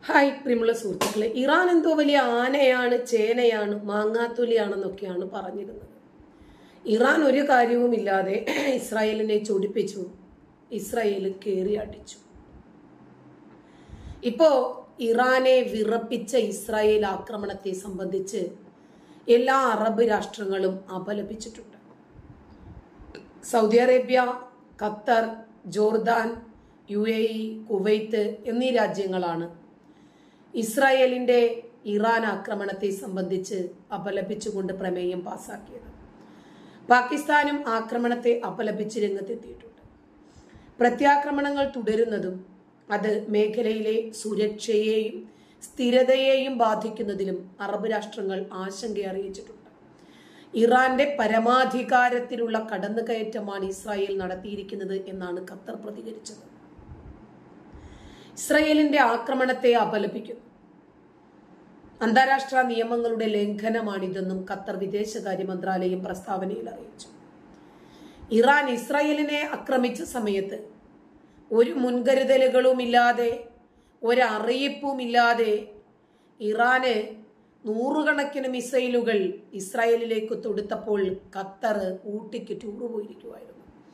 hi പ്രിയമുള്ള സുഹൃത്തുക്കളെ Iran എന്തോ വലിയ ആനയാണ് ചേനയാണ് മാങ്ങാത്തൊലിയാണെന്നൊക്കെയാണ് പറഞ്ഞിരുന്നത് ഇറാൻ ഒരു കാര്യവുമില്ലാതെ ഇസ്രായേലിനെ ചൊടിപ്പിച്ചു ഇസ്രായേൽ കയറി അടിച്ചു ഇപ്പോ ഇറാനെ വിറപ്പിച്ച ഇസ്രായേൽ ആക്രമണത്തെ സംബന്ധിച്ച് എല്ലാ അറബ് രാഷ്ട്രങ്ങളും അപലപിച്ചിട്ടുണ്ട് Saudi Arabia Qatar Jordan U A E Kuwait എന്നീ രാജ്യങ്ങളാണ് ഇസ്രായേലിന്റെ ഇറാൻ ആക്രമണത്തെ സംബന്ധിച്ച് അപലപിച്ചുകൊണ്ട് പ്രമേയം പാസാക്കിയത് പാകിസ്ഥാനും ആക്രമണത്തെ അപലപിച്ച് രംഗത്തെത്തിയിട്ടുണ്ട് പ്രത്യാക്രമണങ്ങൾ തുടരുന്നതും അത് മേഖലയിലെ സുരക്ഷയെയും സ്ഥിരതയെയും ബാധിക്കുന്നതിലും അറബ് രാഷ്ട്രങ്ങൾ ആശങ്ക അറിയിച്ചിട്ടുണ്ട് ഇറാന്റെ പരമാധികാരത്തിലുള്ള കടന്നുകയറ്റമാണ് ഇസ്രായേൽ നടത്തിയിരിക്കുന്നത് എന്നാണ് ഖത്തർ പ്രതികരിച്ചത് ഇസ്രായേലിന്റെ ആക്രമണത്തെ അപലപിക്കുന്നു അന്താരാഷ്ട്ര നിയമങ്ങളുടെ ലംഘനമാണിതെന്നും ഖത്തർ വിദേശകാര്യ മന്ത്രാലയം പ്രസ്താവനയിൽ അറിയിച്ചു ഇറാൻ ഇസ്രായേലിനെ ആക്രമിച്ച സമയത്ത് ഒരു മുൻകരുതലുകളുമില്ലാതെ ഒരറിയിപ്പുമില്ലാതെ ഇറാന് നൂറുകണക്കിന് മിസൈലുകൾ ഇസ്രായേലിലേക്ക് തൊടുത്തപ്പോൾ ഖത്തർ ഊട്ടിക്ക് ടൂറ് പോയിരിക്കുമായിരുന്നു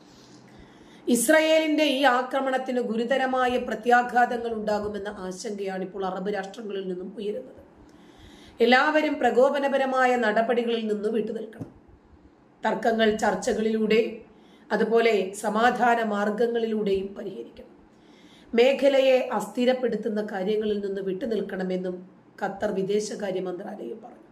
ഇസ്രായേലിന്റെ ഈ ആക്രമണത്തിന് ഗുരുതരമായ പ്രത്യാഘാതങ്ങൾ ഉണ്ടാകുമെന്ന ആശങ്കയാണ് ഇപ്പോൾ അറബ് രാഷ്ട്രങ്ങളിൽ നിന്നും ഉയരുന്നത് എല്ലാവരും പ്രകോപനപരമായ നടപടികളിൽ നിന്ന് വിട്ടുനിൽക്കണം തർക്കങ്ങൾ ചർച്ചകളിലൂടെ അതുപോലെ സമാധാന മാർഗങ്ങളിലൂടെയും പരിഹരിക്കണം മേഖലയെ അസ്ഥിരപ്പെടുത്തുന്ന കാര്യങ്ങളിൽ നിന്ന് വിട്ടുനിൽക്കണമെന്നും ഖത്തർ വിദേശകാര്യ മന്ത്രാലയം പറഞ്ഞു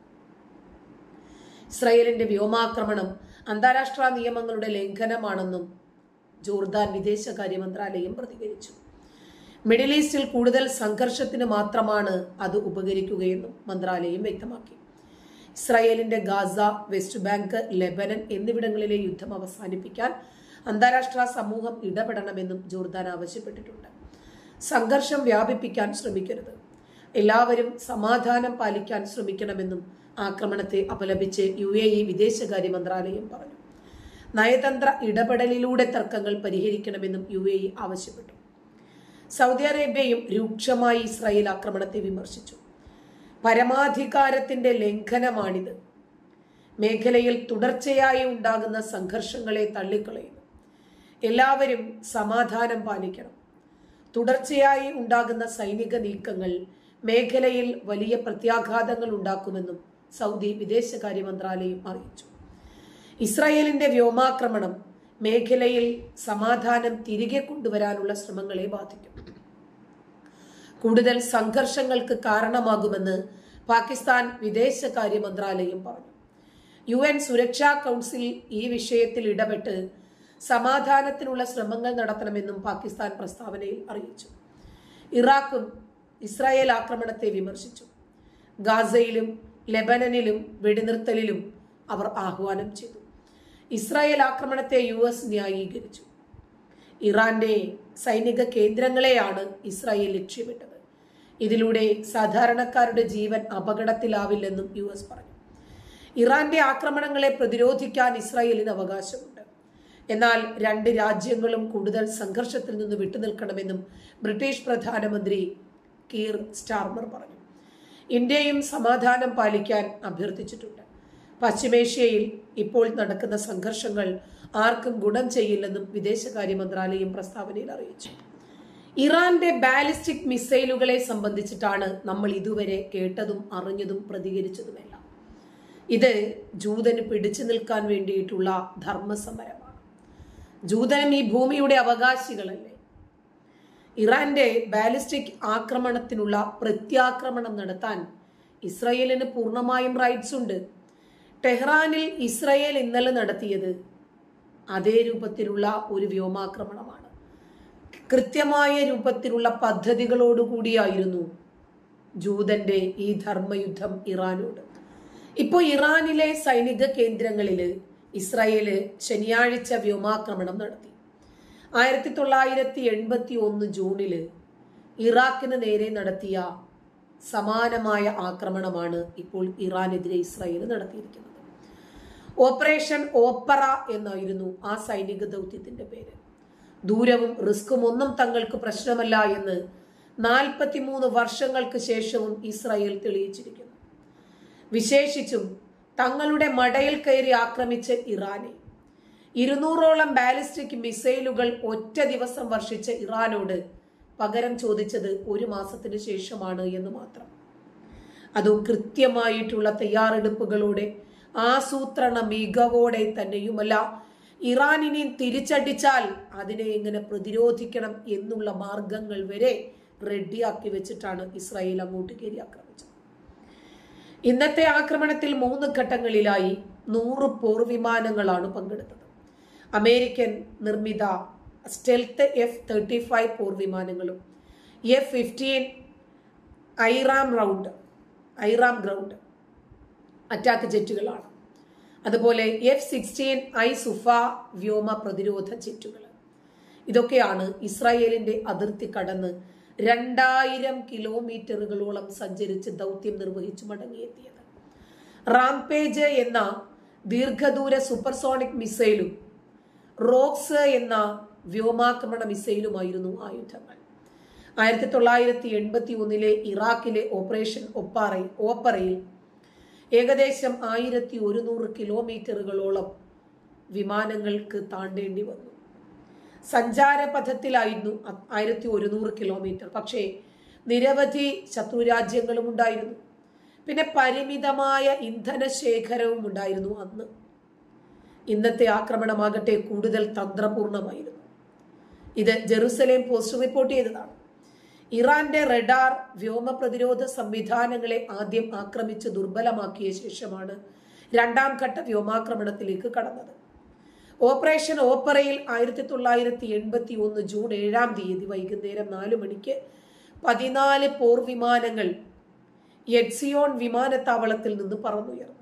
ഇസ്രായേലിന്റെ വ്യോമാക്രമണം അന്താരാഷ്ട്ര നിയമങ്ങളുടെ ലംഘനമാണെന്നും ജോർദാൻ വിദേശകാര്യ മന്ത്രാലയം പ്രതികരിച്ചു മിഡിൽ ഈസ്റ്റിൽ കൂടുതൽ സംഘർഷത്തിന് മാത്രമാണ് അത് ഉപകരിക്കുകയെന്നും മന്ത്രാലയം വ്യക്തമാക്കി ഇസ്രായേലിന്റെ ഗാസ വെസ്റ്റ് ബാങ്ക് ലെബനൻ എന്നിവിടങ്ങളിലെ യുദ്ധം അവസാനിപ്പിക്കാൻ അന്താരാഷ്ട്ര സമൂഹം ഇടപെടണമെന്നും ജോർദാൻ ആവശ്യപ്പെട്ടിട്ടുണ്ട് സംഘർഷം വ്യാപിപ്പിക്കാൻ ശ്രമിക്കരുത് എല്ലാവരും സമാധാനം പാലിക്കാൻ ശ്രമിക്കണമെന്നും ആക്രമണത്തെ അപലപിച്ച് യു എ ഇ വിദേശകാര്യ മന്ത്രാലയം പറഞ്ഞു നയതന്ത്ര ഇടപെടലിലൂടെ തർക്കങ്ങൾ പരിഹരിക്കണമെന്നും യു എ ഇ ആവശ്യപ്പെട്ടു സൗദി അറേബ്യയും രൂക്ഷമായി ഇസ്രായേൽ ആക്രമണത്തെ വിമർശിച്ചു പരമാധികാരത്തിന്റെ ലംഘനമാണിത് മേഖലയിൽ തുടർച്ചയായി ഉണ്ടാകുന്ന സംഘർഷങ്ങളെ തള്ളിക്കളയുന്നു എല്ലാവരും സമാധാനം പാലിക്കണം തുടർച്ചയായി ഉണ്ടാകുന്ന സൈനിക നീക്കങ്ങൾ മേഖലയിൽ വലിയ പ്രത്യാഘാതങ്ങൾ ഉണ്ടാക്കുമെന്നും സൗദി വിദേശകാര്യ മന്ത്രാലയം അറിയിച്ചു ഇസ്രായേലിന്റെ വ്യോമാക്രമണം മേഖലയിൽ സമാധാനം തിരികെ കൊണ്ടുവരാനുള്ള ശ്രമങ്ങളെ ബാധിക്കും കൂടുതൽ സംഘർഷങ്ങൾക്ക് കാരണമാകുമെന്ന് പാകിസ്ഥാൻ വിദേശകാര്യ മന്ത്രാലയം പറഞ്ഞു യു എൻ സുരക്ഷാ കൗൺസിൽ ഈ വിഷയത്തിൽ ഇടപെട്ട് സമാധാനത്തിനുള്ള ശ്രമങ്ങൾ നടത്തണമെന്നും പാകിസ്ഥാൻ പ്രസ്താവനയിൽ അറിയിച്ചു ഇറാഖും ഇസ്രായേൽ ആക്രമണത്തെ വിമർശിച്ചു ഗാസയിലും ലെബനനിലും വെടിനിർത്തലിലും അവർ ആഹ്വാനം ചെയ്തു ഇസ്രായേൽ ആക്രമണത്തെ യു എസ് ന്യായീകരിച്ചു ഇറാന്റെ സൈനിക കേന്ദ്രങ്ങളെയാണ് ഇസ്രായേൽ ലക്ഷ്യമിട്ടത് ഇതിലൂടെ സാധാരണക്കാരുടെ ജീവൻ അപകടത്തിലാവില്ലെന്നും യു എസ് പറഞ്ഞു ഇറാന്റെ ആക്രമണങ്ങളെ പ്രതിരോധിക്കാൻ ഇസ്രായേലിന് അവകാശമുണ്ട് എന്നാൽ രണ്ട് രാജ്യങ്ങളും കൂടുതൽ സംഘർഷത്തിൽ നിന്ന് വിട്ടുനിൽക്കണമെന്നും ബ്രിട്ടീഷ് പ്രധാനമന്ത്രി കീർ സ്റ്റാർമർ പറഞ്ഞു ഇന്ത്യയും സമാധാനം പാലിക്കാൻ അഭ്യർത്ഥിച്ചിട്ടുണ്ട് പശ്ചിമേഷ്യയിൽ ഇപ്പോൾ നടക്കുന്ന സംഘർഷങ്ങൾ ആർക്കും ഗുണം ചെയ്യില്ലെന്നും വിദേശകാര്യ മന്ത്രാലയം പ്രസ്താവനയിൽ അറിയിച്ചു ഇറാന്റെ ബാലിസ്റ്റിക് മിസൈലുകളെ സംബന്ധിച്ചിട്ടാണ് നമ്മൾ ഇതുവരെ കേട്ടതും അറിഞ്ഞതും പ്രതികരിച്ചതുമെല്ലാം ഇത് ജൂതന് പിടിച്ചു നിൽക്കാൻ വേണ്ടിയിട്ടുള്ള ധർമ്മസമരമാണ് ജൂതനും ഈ ഭൂമിയുടെ അവകാശികളല്ലേ ഇറാന്റെ ബാലിസ്റ്റിക് ആക്രമണത്തിനുള്ള പ്രത്യാക്രമണം നടത്താൻ ഇസ്രയേലിന് പൂർണ്ണമായും റൈറ്റ്സ് ഉണ്ട് ടെഹ്റാനിൽ ഇസ്രയേൽ ഇന്നലെ നടത്തിയത് അതേ രൂപത്തിലുള്ള ഒരു വ്യോമാക്രമണമാണ് കൃത്യമായ രൂപത്തിലുള്ള പദ്ധതികളോടുകൂടിയായിരുന്നു ജൂതന്റെ ഈ ധർമ്മയുദ്ധം ഇറാനോട് ഇപ്പോൾ ഇറാനിലെ സൈനിക കേന്ദ്രങ്ങളിൽ ഇസ്രായേല് ശനിയാഴ്ച വ്യോമാക്രമണം നടത്തി ആയിരത്തി തൊള്ളായിരത്തി എൺപത്തി ഒന്ന് ജൂണില് ഇറാഖിന് നേരെ നടത്തിയ സമാനമായ ആക്രമണമാണ് ഇപ്പോൾ ഇറാനെതിരെ ഇസ്രായേൽ നടത്തിയിരിക്കുന്നത് ഓപ്പറേഷൻ ഓപ്പറ എന്നായിരുന്നു ആ സൈനിക ദൗത്യത്തിന്റെ പേര് ദൂരവും റിസ്ക്കും ഒന്നും തങ്ങൾക്ക് പ്രശ്നമല്ല എന്ന് നാൽപ്പത്തിമൂന്ന് വർഷങ്ങൾക്ക് ശേഷവും ഇസ്രായേൽ തെളിയിച്ചിരിക്കുന്നു വിശേഷിച്ചും തങ്ങളുടെ മടയിൽ കയറി ആക്രമിച്ച ഇറാനെ ഇരുന്നൂറോളം ബാലിസ്റ്റിക് മിസൈലുകൾ ഒറ്റ ദിവസം വർഷിച്ച ഇറാനോട് പകരം ചോദിച്ചത് ഒരു മാസത്തിന് ശേഷമാണ് എന്ന് മാത്രം അതും കൃത്യമായിട്ടുള്ള തയ്യാറെടുപ്പുകളോടെ ആസൂത്രണ മികവോടെ തന്നെയുമല്ല ഇറാനിനെ തിരിച്ചടിച്ചാൽ അതിനെ എങ്ങനെ പ്രതിരോധിക്കണം എന്നുള്ള മാർഗങ്ങൾ വരെ റെഡിയാക്കി വെച്ചിട്ടാണ് ഇസ്രായേൽ അങ്ങോട്ട് കയറി ആക്രമിച്ചത് ഇന്നത്തെ ആക്രമണത്തിൽ മൂന്ന് ഘട്ടങ്ങളിലായി നൂറ് പോർ വിമാനങ്ങളാണ് പങ്കെടുത്തത് അമേരിക്കൻ നിർമ്മിത സ്റ്റെൽത്ത് എഫ് തേർട്ടി ഫൈവ് പോർ വിമാനങ്ങളും എഫ് ഫിഫ്റ്റീൻ ഐറാം റൗണ്ട് ഐറാം ഗ്രൗണ്ട് അറ്റാക്ക് ജെറ്റുകളാണ് അതുപോലെ എഫ് സിക്സ്റ്റീൻ ഐ സുഫ വ്യോമ പ്രതിരോധ ജെറ്റുകൾ ഇതൊക്കെയാണ് ഇസ്രായേലിന്റെ അതിർത്തി കടന്ന് രണ്ടായിരം കിലോമീറ്ററുകളോളം സഞ്ചരിച്ച് ദൗത്യം നിർവഹിച്ചു മടങ്ങിയെത്തിയത് റാംപേജ് എന്ന ദീർഘദൂര സൂപ്പർസോണിക് മിസൈലും റോക്സ് എന്ന വ്യോമാക്രമണ മിസൈലുമായിരുന്നു ആയുധങ്ങൾ ആയിരത്തി തൊള്ളായിരത്തി എൺപത്തി ഒന്നിലെ ഇറാഖിലെ ഓപ്പറേഷൻ ഒപ്പാറയിൽ ഓപ്പറയിൽ ഏകദേശം ആയിരത്തി ഒരുന്നൂറ് കിലോമീറ്ററുകളോളം വിമാനങ്ങൾക്ക് താണ്ടേണ്ടി വന്നു സഞ്ചാരപഥത്തിലായിരുന്നു ആയിരത്തി ഒരുന്നൂറ് കിലോമീറ്റർ പക്ഷേ നിരവധി ശത്രുരാജ്യങ്ങളും ഉണ്ടായിരുന്നു പിന്നെ പരിമിതമായ ഇന്ധന ശേഖരവും ഉണ്ടായിരുന്നു അന്ന് ഇന്നത്തെ ആക്രമണമാകട്ടെ കൂടുതൽ തന്ത്രപൂർണമായിരുന്നു ഇത് ജെറുസലേം പോസ്റ്റ് റിപ്പോർട്ട് ചെയ്തതാണ് ഇറാന്റെ റഡാർ വ്യോമ പ്രതിരോധ സംവിധാനങ്ങളെ ആദ്യം ആക്രമിച്ച് ദുർബലമാക്കിയ ശേഷമാണ് രണ്ടാം ഘട്ട വ്യോമാക്രമണത്തിലേക്ക് കടന്നത് ഓപ്പറേഷൻ ഓപ്പറയിൽ ആയിരത്തി തൊള്ളായിരത്തി എൺപത്തി ഒന്ന് ജൂൺ ഏഴാം തീയതി വൈകുന്നേരം നാലു മണിക്ക് പതിനാല് പോർ വിമാനങ്ങൾ എഡ്സിയോൺ വിമാനത്താവളത്തിൽ നിന്ന് പറന്നുയർന്നു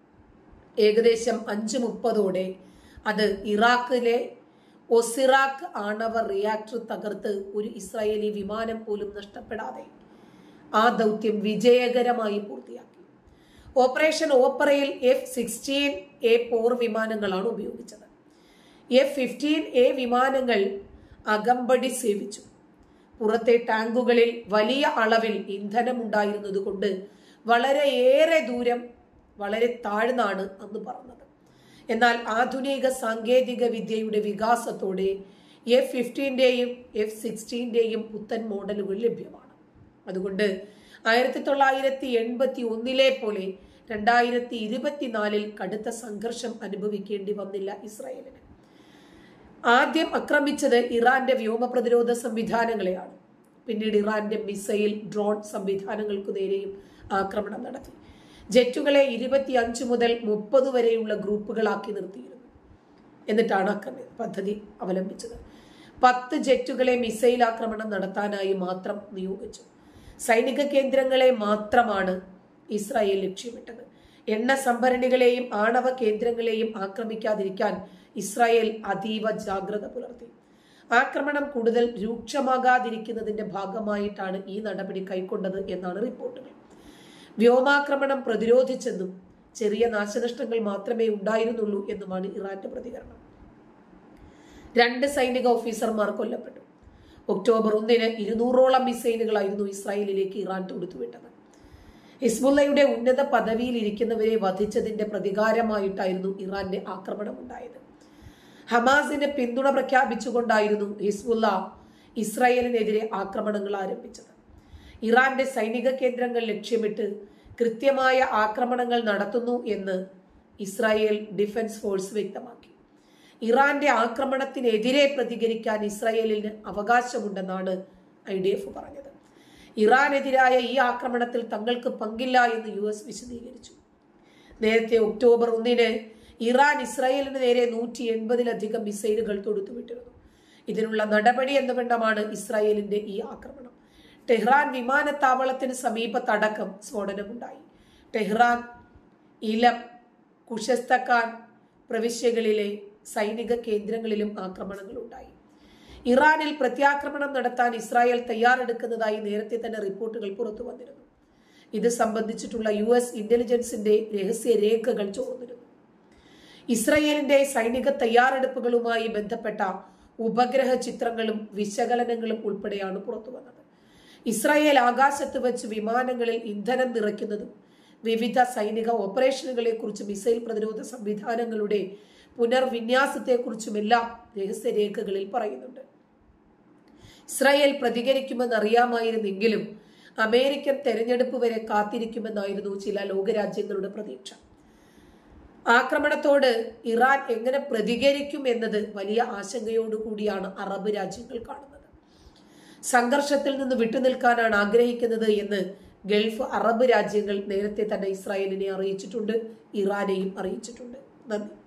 ഏകദേശം അഞ്ച് മുപ്പതോടെ അത് ഇറാഖിലെ ഒസിറാഖ് ആണവ റിയാക്ടർ തകർത്ത് ഒരു ഇസ്രായേലി വിമാനം പോലും നഷ്ടപ്പെടാതെ ആ ദൗത്യം വിജയകരമായി പൂർത്തിയാക്കി ഓപ്പറേഷൻ ഓപ്പറയിൽ എഫ് സിക്സ്റ്റീൻ എ പോർ വിമാനങ്ങളാണ് ഉപയോഗിച്ചത് എഫ് ഫിഫ്റ്റീൻ എ വിമാനങ്ങൾ അകമ്പടി സേവിച്ചു പുറത്തെ ടാങ്കുകളിൽ വലിയ അളവിൽ ഇന്ധനം ഉണ്ടായിരുന്നത് കൊണ്ട് വളരെ ഏറെ ദൂരം വളരെ താഴ്ന്നാണ് അന്ന് പറഞ്ഞത് എന്നാൽ ആധുനിക സാങ്കേതിക വിദ്യയുടെ വികാസത്തോടെ എഫ് ഫിഫ്റ്റീൻ്റെയും എഫ് സിക്സ്റ്റീൻ്റെയും പുത്തൻ മോഡലുകൾ ലഭ്യമാണ് അതുകൊണ്ട് ആയിരത്തി തൊള്ളായിരത്തി എൺപത്തി ഒന്നിലെ പോലെ രണ്ടായിരത്തി ഇരുപത്തിനാലിൽ കടുത്ത സംഘർഷം അനുഭവിക്കേണ്ടി വന്നില്ല ഇസ്രായേലിന് ആദ്യം ആക്രമിച്ചത് ഇറാന്റെ വ്യോമ പ്രതിരോധ സംവിധാനങ്ങളെയാണ് പിന്നീട് ഇറാന്റെ മിസൈൽ ഡ്രോൺ സംവിധാനങ്ങൾക്കു നേരെയും ആക്രമണം നടത്തി ജെറ്റുകളെ ഇരുപത്തി അഞ്ച് മുതൽ മുപ്പത് വരെയുള്ള ഗ്രൂപ്പുകളാക്കി നിർത്തിയിരുന്നു എന്നിട്ടാണ് ആക്രമി പദ്ധതി അവലംബിച്ചത് പത്ത് ജെറ്റുകളെ മിസൈൽ ആക്രമണം നടത്താനായി മാത്രം നിയോഗിച്ചു സൈനിക കേന്ദ്രങ്ങളെ മാത്രമാണ് ഇസ്രായേൽ ലക്ഷ്യമിട്ടത് എണ്ണ സംഭരണികളെയും ആണവ കേന്ദ്രങ്ങളെയും ആക്രമിക്കാതിരിക്കാൻ ഇസ്രായേൽ അതീവ ജാഗ്രത പുലർത്തി ആക്രമണം കൂടുതൽ രൂക്ഷമാകാതിരിക്കുന്നതിന്റെ ഭാഗമായിട്ടാണ് ഈ നടപടി കൈക്കൊണ്ടത് എന്നാണ് റിപ്പോർട്ടുകൾ വ്യോമാക്രമണം പ്രതിരോധിച്ചെന്നും ചെറിയ നാശനഷ്ടങ്ങൾ മാത്രമേ ഉണ്ടായിരുന്നുള്ളൂ എന്നുമാണ് ഇറാന്റെ പ്രതികരണം രണ്ട് സൈനിക ഓഫീസർമാർ കൊല്ലപ്പെട്ടു ഒക്ടോബർ ഒന്നിന് ഇരുന്നൂറോളം മിസൈലുകളായിരുന്നു ഇസ്രായേലിലേക്ക് ഇറാൻ തൊടുത്തുവിട്ടത് ഹിസ്ബുള്ളയുടെ ഉന്നത പദവിയിൽ ഇരിക്കുന്നവരെ വധിച്ചതിന്റെ പ്രതികാരമായിട്ടായിരുന്നു ഇറാന്റെ ആക്രമണം ഉണ്ടായത് ഹമാസിന് പിന്തുണ പ്രഖ്യാപിച്ചുകൊണ്ടായിരുന്നു ഹിസ്ബുള്ള ഇസ്രായേലിനെതിരെ ആക്രമണങ്ങൾ ആരംഭിച്ചത് ഇറാന്റെ സൈനിക കേന്ദ്രങ്ങൾ ലക്ഷ്യമിട്ട് കൃത്യമായ ആക്രമണങ്ങൾ നടത്തുന്നു എന്ന് ഇസ്രായേൽ ഡിഫൻസ് ഫോഴ്സ് വ്യക്തമാക്കി ഇറാന്റെ ആക്രമണത്തിനെതിരെ പ്രതികരിക്കാൻ ഇസ്രായേലിന് അവകാശമുണ്ടെന്നാണ് ഐ ഡി എഫ് പറഞ്ഞത് ഇറാനെതിരായ ഈ ആക്രമണത്തിൽ തങ്ങൾക്ക് പങ്കില്ല എന്ന് യു എസ് വിശദീകരിച്ചു നേരത്തെ ഒക്ടോബർ ഒന്നിന് ഇറാൻ ഇസ്രായേലിന് നേരെ നൂറ്റി എൺപതിലധികം മിസൈലുകൾ തൊടുത്തുവിട്ടിരുന്നു ഇതിനുള്ള നടപടി എന്ന വണ്ണമാണ് ഇസ്രായേലിന്റെ ഈ ആക്രമണം ടെഹ്റാൻ വിമാനത്താവളത്തിന് സമീപത്തടക്കം സ്ഫോടനമുണ്ടായി ടെഹ്റാൻ ഇലം കുഷസ്തഖാൻ പ്രവിശ്യകളിലെ സൈനിക കേന്ദ്രങ്ങളിലും ആക്രമണങ്ങൾ ഉണ്ടായി ഇറാനിൽ പ്രത്യാക്രമണം നടത്താൻ ഇസ്രായേൽ തയ്യാറെടുക്കുന്നതായി നേരത്തെ തന്നെ റിപ്പോർട്ടുകൾ പുറത്തു വന്നിരുന്നു ഇത് സംബന്ധിച്ചിട്ടുള്ള യു എസ് ഇന്റലിജൻസിന്റെ രഹസ്യ രേഖകൾ ചോർന്നിരുന്നു ഇസ്രയേലിന്റെ സൈനിക തയ്യാറെടുപ്പുകളുമായി ബന്ധപ്പെട്ട ഉപഗ്രഹ ചിത്രങ്ങളും വിശകലനങ്ങളും ഉൾപ്പെടെയാണ് പുറത്തു വന്നത് ഇസ്രായേൽ ആകാശത്ത് വെച്ച് വിമാനങ്ങളിൽ ഇന്ധനം നിറയ്ക്കുന്നതും വിവിധ സൈനിക ഓപ്പറേഷനുകളെ കുറിച്ചും മിസൈൽ പ്രതിരോധ സംവിധാനങ്ങളുടെ പുനർവിന്യാസത്തെക്കുറിച്ചുമെല്ലാം രഹസ്യരേഖകളിൽ പറയുന്നുണ്ട് ഇസ്രായേൽ പ്രതികരിക്കുമെന്ന് അറിയാമായിരുന്നെങ്കിലും അമേരിക്കൻ തെരഞ്ഞെടുപ്പ് വരെ കാത്തിരിക്കുമെന്നായിരുന്നു ചില ലോകരാജ്യങ്ങളുടെ പ്രതീക്ഷ ആക്രമണത്തോട് ഇറാൻ എങ്ങനെ പ്രതികരിക്കും എന്നത് വലിയ ആശങ്കയോടുകൂടിയാണ് അറബ് രാജ്യങ്ങൾ കാണുന്നത് സംഘർഷത്തിൽ നിന്ന് വിട്ടുനിൽക്കാനാണ് ആഗ്രഹിക്കുന്നത് എന്ന് ഗൾഫ് അറബ് രാജ്യങ്ങൾ നേരത്തെ തന്നെ ഇസ്രായേലിനെ അറിയിച്ചിട്ടുണ്ട് ഇറാനെയും അറിയിച്ചിട്ടുണ്ട് നന്ദി